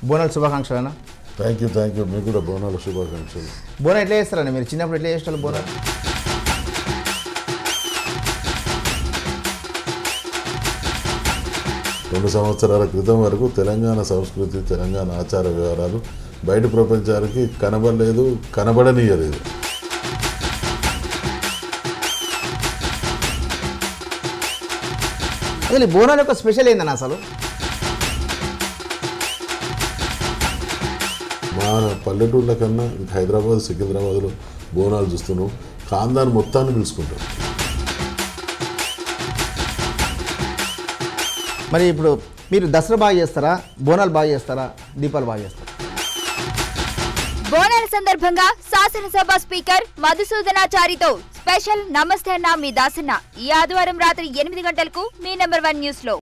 బోనాల శుభాకాంక్షలనా thank you thank you మీకు కూడా బోనాల శుభాకాంక్షలు బోనం ఎట్లా చేస్తారండి మీరు చిన్నప్పుడు ఎట్లా చేస్తారు బోనాలు రెండు సంవత్సరాల క్రితం వరకు తెలంగాణ సంస్కృతి తెలంగాణ ఆచార వ్యవహారాలు బయట ప్రపంచానికి కనబడలేదు కనబడనీయలేదు అసలు ఈ బోనాల యొక్క స్పెషల్ ఏందన్న అసలు మా పల్లెటూర్ల కన్నా ఇంకా హైదరాబాద్ సికింద్రాబాద్లో బోనాలు చూస్తున్నాం ఖాందాన్ మొత్తాన్ని పిలుచుకుంటాం మరి ఇప్పుడు మీరు దసరా బాగా చేస్తారా బోనాలు బాగా చేస్తారా దీపాలు బాగా చేస్తారా బోనాల సందర్భంగా శాసనసభ స్పీకర్ మధుసూదనాచారితో స్పెషల్ నమస్తే అన్న మీ దాసన్న ఈ ఆదివారం రాత్రి ఎనిమిది గంటలకు మీ నెంబర్ వన్ న్యూస్ లో